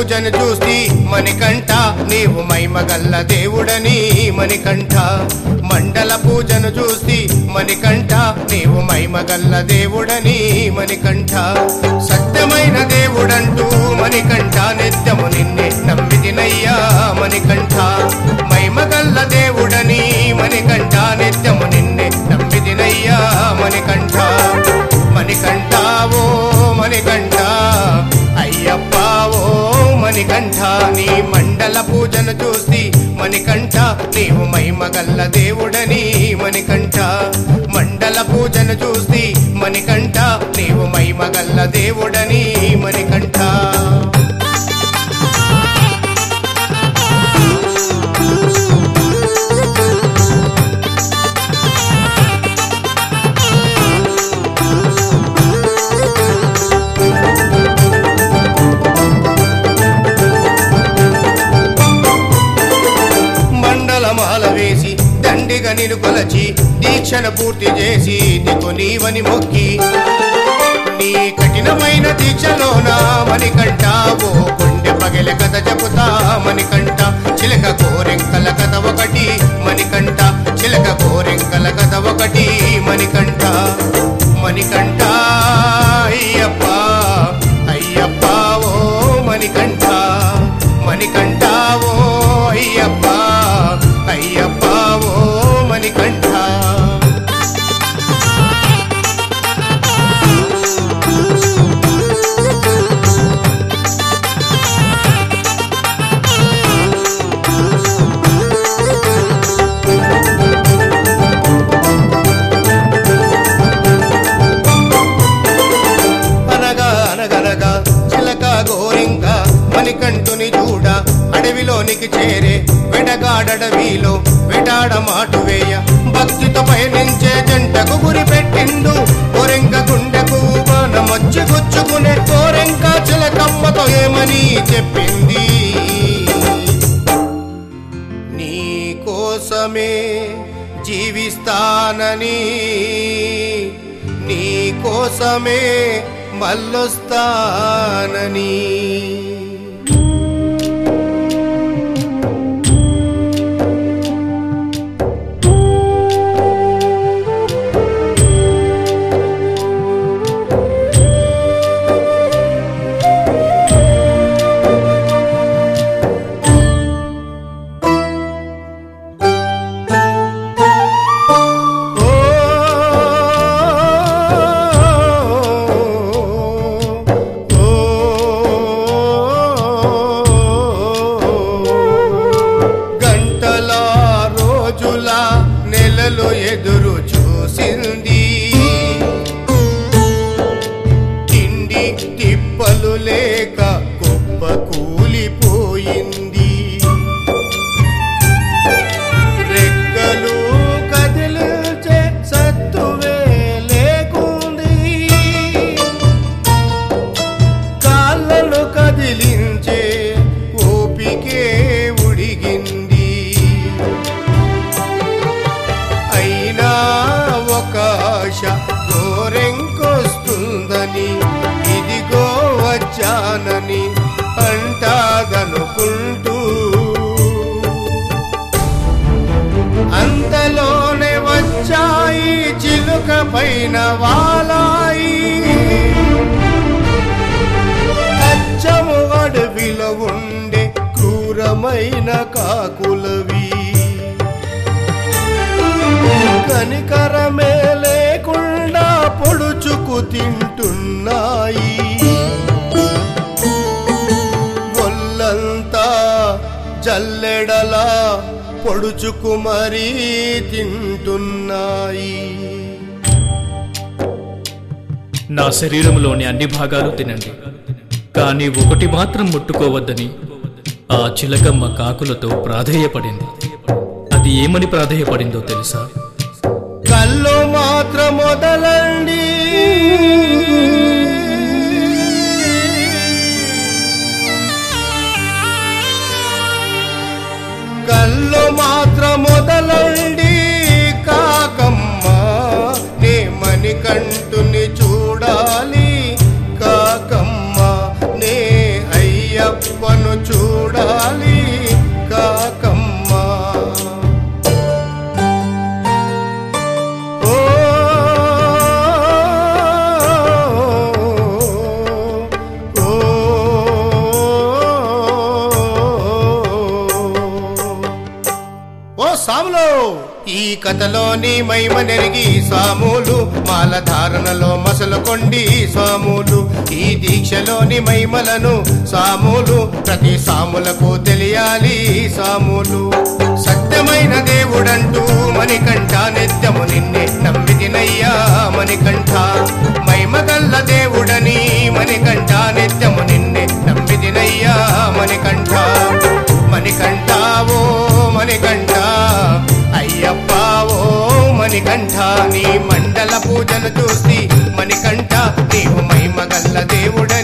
పూజను చూసి మణికంఠ నీవు మైమగల్ల దేవుడని మణికంఠ మండల పూజను చూసి మణికంఠ నీవు మైమగల్ల దేవుడని మణికంఠ సత్యమైన దేవుడంటూ మణికంఠ నిత్యము నిన్నే నమ్మిదినయ్యా మణికంఠ మైమగల్ల దేవుడని మణికంఠ నిత్యము నిన్నే నమ్మిదినయ్యా మణికంఠ మణికంఠ ఓ మణికంఠ అయ్యప్ప ఓ మణికంఠ నీ మండల పూజను చూసి మణికంఠ నీవు మైమగల్ల దేవుడని మణికంఠ మండల పూజను చూసి మణికంఠ నీవు మైమగల్ల దేవుడని మణికంఠ మండలమాల వేసి దండిగా నిన్ను కొలచి దీక్షను పూర్తి చేసి దిక్కు నీవని మొక్కి నీ కఠినమైన దీక్షలోన మణికంఠ ఓ కొండె పగెల కథ చెబుతా మణికంఠ చిలక కోరెంకల కథ ఒకటి మణికంఠ చిలక కోరెంకల కథ ఒకటి మణికంఠ మణికంఠ అయ్యప్ప అయ్యప్ప ఓ మణికంఠ మణికంఠ ఓ అయ్యప్ప అయ్యప్ప ఓ మణికంఠ అనగా అనగనగా చిలక గోరింక మణికంఠుని చూడ అడవిలోనికి చేరే వెడగాడడవిలో వెటాడ మాటు వేయ భక్తితో పయనించే జంటకు గురి పెట్టిండు గోరెంక గుండెకు బాణమొచ్చి గుచ్చుకునే గోరెంక చిలకమ్మతో ఏమని చెప్పింది నీ కోసమే జీవిస్తానని నీ కోసమే మల్లొస్తానని ఓ గంటల రోజుల నెలలు ఎదురు చూసింది తిండి తిప్పలు లేక కుప్ప కూలిపోయింది రెక్కలు కదిలించే సత్తువే లేకుంది కాళ్ళను కదిలించే ఓపికే ఉడిగింది అయినా ఒక ఆశ గోరెంకొస్తుందని ఇదిగో వచ్చానని అంటాదనుకుంటూ అంతలోనే వచ్చాయి చిలుక పైన వాలాయి అచ్చము అడవిలో ఉండే క్రూరమైన కాకులవి కనికరమే లేకుండా పొడుచుకు తింటున్నాయి ఒళ్ళంతా జల్లెడలా పొడుచుకు మరీ తింటున్నాయి నా శరీరంలోని అన్ని భాగాలు తినండి కానీ ఒకటి మాత్రం ముట్టుకోవద్దని ఆ చిలకమ్మ కాకులతో ప్రాధేయపడింది అది ఏమని ప్రాధేయపడిందో తెలుసా కళ్ళు మాత్రం మొదలండి కళ్ళు మాత్రం మొదలండి కాకమ్మ నే మణికంఠుని చూడాలి కాకమ్మ నే అయ్యప్ప కథలోని మైమనెరిగి స్వాములు మాలధారణలో మసలుకొండి స్వాములు ఈ దీక్షలోని మైమలను సాములు ప్రతి సాములకు తెలియాలి సాములు సత్యమైన దేవుడంటూ మణికంఠ నిత్యము నిన్నే నమ్మితినయ్యా మణికంఠ మైమగల్ల దేవుడని మణికంఠ నిత్యము నిన్నే నమ్మితినయ్యా మణికంఠ మణికంఠ ఓ మణికంఠ అయ్యప్ప ఓ మణికంఠ నీ మండల పూజలు చూసి మణికంఠ నీవు మైమగల్ల దేవుడని